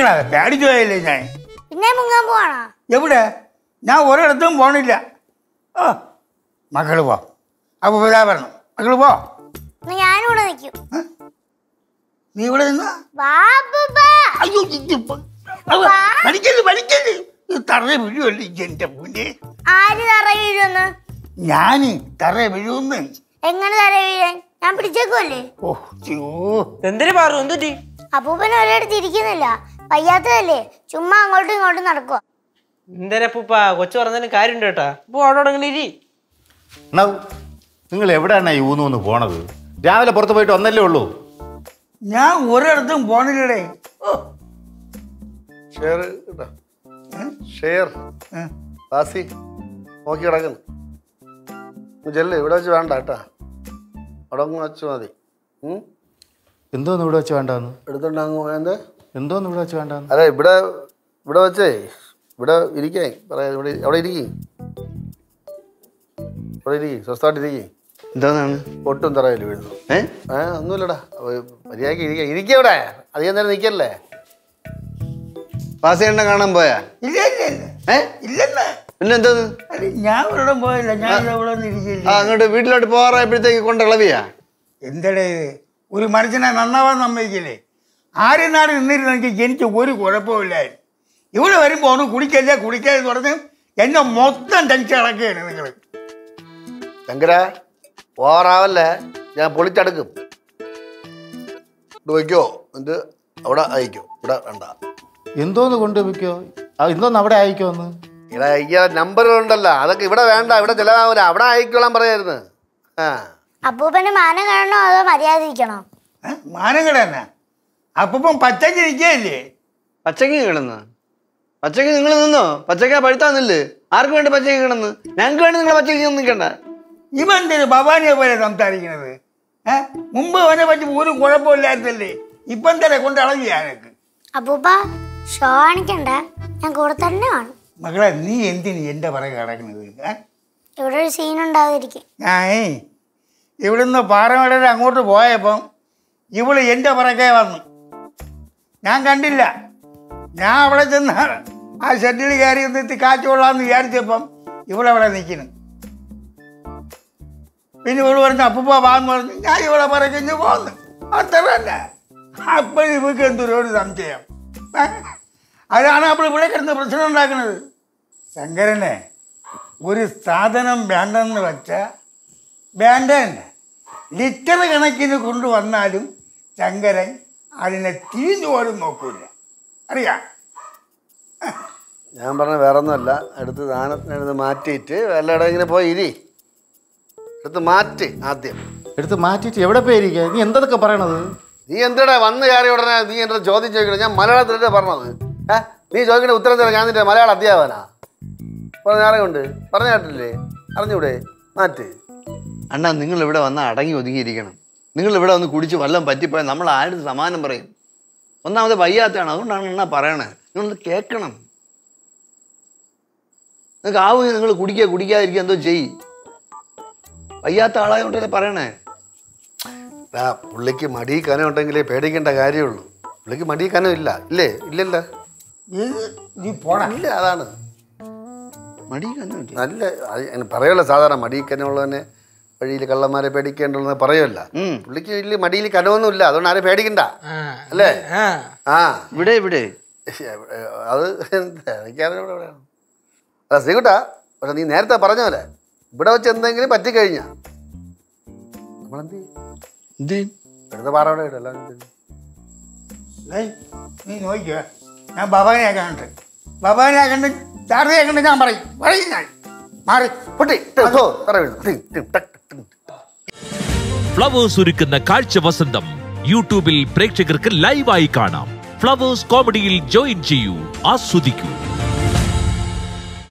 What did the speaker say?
മക്കളെ പേടിച്ചു പോയല്ലേ ഞാൻ പിന്നെ മുങ്ങാൻ പോവാണോ എവിടെ ഞാൻ ഒരിടത്തും പോണില്ല ഓ മക്കള് പോ അപ്പോൾ ഇതാ പറഞ്ഞു മക്കള് പോ എന്നാ ഞാനും ഇവിടെ നിൽക്കും നീ ഇവിടെ നിന്നാ ബാബുബാ അയ്യോ പഠിക്കല് പഠിക്കല് തറ വീഴുമല്ലേ എന്റെ പൂന്റെ ആര് തറ വീഴുന്ന് ഞാന് തറ വീഴുന്ന് എങ്ങനെ തറ വീഴാൻ ഞാൻ പിടിച്ചേക്കുമല്ലേ ഓ ചോ എന്തിനു പാറു എന്തുറ്റി അപ്പൂപ്പൻ ഒരിടത്ത് ഇരിക്കുന്നില്ല വയ്യാത്തതല്ലേ ചുമ്മാ അങ്ങോട്ടും ഇങ്ങോട്ടും നടക്കുക എന്തരപ്പൂപ്പ കൊച്ചു പറഞ്ഞതിന് കാര്യമുണ്ട് കേട്ടാ അപ്പൊ അവിടെ ഇങ്ങനെ ഇരി എന്നാ നിങ്ങൾ എവിടെയാണ് ഈ ഊന്നൂന്ന് പോണത് രാവിലെ പുറത്ത് പോയിട്ട് വന്നല്ലേ ഉള്ളൂ ഞാൻ ഒരിടത്തും പോണില്ലടേ ഓ ഷെയർ കേട്ടോ ഷെയർ ഏ. വാസി നോക്കി കിടക്കുന്നു നീ ചെല്ല് ഇവിടെ വെച്ച് വേണ്ട കേട്ടാ അവിടെ അങ്ങ് വെച്ച് മതി ഉം? എന്തോന്ന് ഇവിടെ വെച്ച് വേണ്ടാന്ന് എടുത്തോണ്ട് അങ്ങ് പോ- എന്ത് എന്തോന്ന് ഇവിടെ വെച്ച് വേണ്ടാന്ന് അതെ ഇവിടെ ഇവിടെ വെച്ചേ ഇവിടെ ഇരിക്കേ പറയാ ഇവിടെ അവിടെ ഇരിക്കേ ഇവിടെ ഇരിക്കേ സ്വസ്ഥമായിട്ട് ഇരിക്കേ എന്തോന്നാണ് ഒട്ടും തറയിൽ വീഴുന്നു ഏ ഏ ഒന്നുമില്ലടാ മര്യാദക്ക് ഇരിക്കുക ഇരിക്കവിടെ അധികം നേരം നിൽക്കല്ലേ വാസേണ്ണ കാണാൻ പോയാ ഇല്ല ഇല്ല ഇല്ല ഏ ഇല്ലെന്ന് പിന്നെ എന്തോന്ന് അല്ല ഞാൻ ഒരിടം പോയില്ല ഞാൻ ഇവിടെ ആ ഇരിക്കില്ല അങ്ങോട്ട് വീട്ടിലോട്ട് പോകാറായപ്പോഴത്തേക്ക് കൊണ്ടിളവിയാ എന്തടേ ഇത് ഒരു മനുഷ്യനെ നന്നാവാൻ സമ്മതിക്കില്ലേ ആരും നാട് നിന്നിരുന്നെങ്കിൽ എനിക്ക് ഒരു കുഴപ്പമില്ലായിരുന്നു ഇവിടെ വരുമ്പോൾ ഒന്ന് കുടിക്കല്ലേ കുടിക്കാതെ പറഞ്ഞ് എന്നെ മൊത്തം ടെൻഷൻ ഇളക്കുകയാണ് നിങ്ങൾ ശങ്കര ഓവറാവല്ലേ ഞാൻ പൊളിച്ചടുക്കും ഇത് വയ്ക്കോ എന്നിട്ട് അവിടെ അയക്കോ ഇവിടെ വേണ്ട എന്തോന്ന് കൊണ്ടുവയ്ക്കോ ആ എന്തോന്ന് അവിടെ അയക്കോന്ന് ഇവിടെ അയക്കാ നമ്പറുണ്ടല്ലോ അതൊക്കെ ഇവിടെ വേണ്ട ഇവിടെ ചിലവാവില്ല അവിടെ അയക്കോളാൻ പറയായിരുന്നു ആ അപ്പൂപ്പന് മാനം കാണണോ അതോ മര്യാദ ഇരിക്കണോ മാനങ്ങട തന്നെ അപ്പം പച്ചക്ക് ഇരിക്കുകയല്ലേ പച്ചക്ക് കിടന്ന് പച്ചക്ക് നിങ്ങൾ നിന്നോ പച്ചക്ക പഴുത്താന്നില്ലേ ആർക്ക് വേണ്ടി പച്ചക്ക് കിടന്ന് ഞങ്ങൾക്ക് വേണ്ടി നിങ്ങൾ പച്ചക്ക് നിൽക്കണ്ട ഇവൻ എന്തിനു ഭവാനിയെ പോലെ സംസാരിക്കുന്നത് ഏ മുമ്പ് അവനെ പറ്റി ഒരു കുഴപ്പമില്ലായിരുന്നല്ലേ ഇപ്പം തന്നെ കൊണ്ട് ഇളകിയാനക്ക് അപ്പൂപ്പ ഷോ കാണിക്കണ്ട ഞാൻ കൂടെ തന്നെ കാണും മകളെ നീ എന്തിന് എൻ്റെ പുറകെ കിടക്കുന്നത് ഏ ഇവിടെ ഒരു സീൻ ഉണ്ടാകാതിരിക്കും ഞാനേ ഇവിടുന്ന് പാറമടയിൽ അങ്ങോട്ട് പോയപ്പം ഇവള് എൻ്റെ പുറകെ വന്നു ഞാൻ കണ്ടില്ല ഞാൻ അവിടെ ചെന്ന് ആ ഷെഡിൽ കയറി നിർത്തി കാറ്റ് കൊള്ളാമെന്ന് വിചാരിച്ചപ്പം ഇവളവിടെ നിൽക്കുന്നു പിന്നെ ഇവള് പറഞ്ഞു അപ്പൂപ്പ വാന്ന് പറഞ്ഞു ഞാൻ ഇവളെ പറക്കഞ്ഞ് പോന്നു അത്ര തന്നെ അപ്പോഴും ഇവക്ക് എന്തൊരു ഒരു സംശയം ഏ? അതാണ് അപ്പോൾ ഇവിടെ കിടന്ന് പ്രശ്നം ഉണ്ടാക്കുന്നത് ശങ്കരനെ ഒരു സാധനം വേണ്ടെന്ന് വെച്ചാൽ വേണ്ട തന്നെ ലിറ്റർ കണക്കിന് കൊണ്ടുവന്നാലും ശങ്കരൻ അതിനെ തിരിഞ്ഞു പോലും നോക്കൂല അറിയാം ഞാൻ പറഞ്ഞ വേറെ ഒന്നുമല്ല എടുത്ത് ദാനത്തിനെടുത്ത് മാറ്റിയിട്ട് വല്ലയിടം ഇങ്ങനെ പോയി ഇരി എടുത്ത് മാറ്റി ആദ്യം എടുത്ത് മാറ്റിയിട്ട് എവിടെ പോയിരിക്കുക നീ എന്തൊക്കെ പറയണത് നീ എന്തിനാ വന്ന് കയറി ഉടനെ നീ എൻ്റെ ചോദ്യം ചോദിക്കണം ഞാൻ മലയാളത്തിലല്ലേ പറഞ്ഞത് ഏ നീ ചോദിക്കേണ്ട ഉത്തരം തരാം ഞാൻ നിന്റെ മലയാള അധ്യാപനാ പറഞ്ഞ അറിവുണ്ട് പറഞ്ഞ കേട്ടില്ലേ അറിഞ്ഞൂടെ മാറ്റ് അണ്ണാ നിങ്ങൾ ഇവിടെ വന്ന് അടങ്ങി ഒതുങ്ങിയിരിക്കണം നിങ്ങൾ ഇവിടെ വന്ന് കുടിച്ച് വല്ലതും പറ്റിപ്പോയാൽ നമ്മൾ ആരും സമാനം പറയും ഒന്നാമത് വയ്യാത്തതാണ് അതുകൊണ്ടാണ് അണ്ണാ പറയണേ നിങ്ങളത് കേൾക്കണം നിങ്ങൾക്ക് ആവുമെങ്കിൽ നിങ്ങൾ കുടിക്കുക കുടിക്കാതിരിക്കുക എന്തോ ചെയ്യ് വയ്യാത്ത ആളായതുകൊണ്ടല്ലേ പറയണേ ആ പുള്ളിക്ക് മടി കനം ഉണ്ടെങ്കിലേ പേടിക്കേണ്ട കാര്യമുള്ളൂ പുള്ളിക്ക് മടി കനം ഇല്ല ഇല്ലേ ഇല്ലല്ലോ ഇത് നീ പോടാ ഇല്ല അതാണ് മടി കണ്ടില്ല നല്ല അത് ഞാൻ പറയുമല്ലോ സാധാരണ മടി കനമുള്ളവനെ വഴിയിൽ കള്ളന്മാരെ പേടിക്കേണ്ടുള്ളത് പറയുമല്ല ഉം. പുള്ളിക്ക് വലിയ മടിയിൽ കനമൊന്നും ഇല്ല അതുകൊണ്ട് ആരും പേടിക്കണ്ട അല്ലേ ആ ആ ഇവിടെ ഇവിടെ അത് എന്താ എനിക്കറിയാം ഇവിടെ എവിടെയാണ് അല്ല ശ്രീകുട്ട പക്ഷെ നീ നേരത്തെ പറഞ്ഞ പോലെ ഇവിടെ വെച്ച് എന്തെങ്കിലും പറ്റിക്കഴിഞ്ഞാ നമ്മളെന്ത് ചെയ്യും എന്തേ എടുത്ത പാറവിടെ ഇടും എല്ലാവരും ചെയ്യും. ഏയ്, നീ നോക്കിയോ ഞാൻ ഭവാനെ കണ്ടിട്ട് ഭവാനെ കണ്ട് ചാർജയെ കണ്ട് ഞാൻ പറയും പറയും ഞാൻ മാറി പൊട്ടി ഇട്ട് ഇട്ടോ, തറ വീണു. ടിങ്, ടിങ്, ടക്ക്, ടിങ്. ഫ്ലവേഴ്സ് ഒരുക്കുന്ന കാഴ്ച വസന്തം യൂട്യൂബിൽ പ്രേക്ഷകർക്ക് ലൈവായി കാണാം ഫ്ലവേഴ്സ് കോമഡിയിൽ ജോയിൻ ചെയ്യൂ ആസ്വദിക്കൂ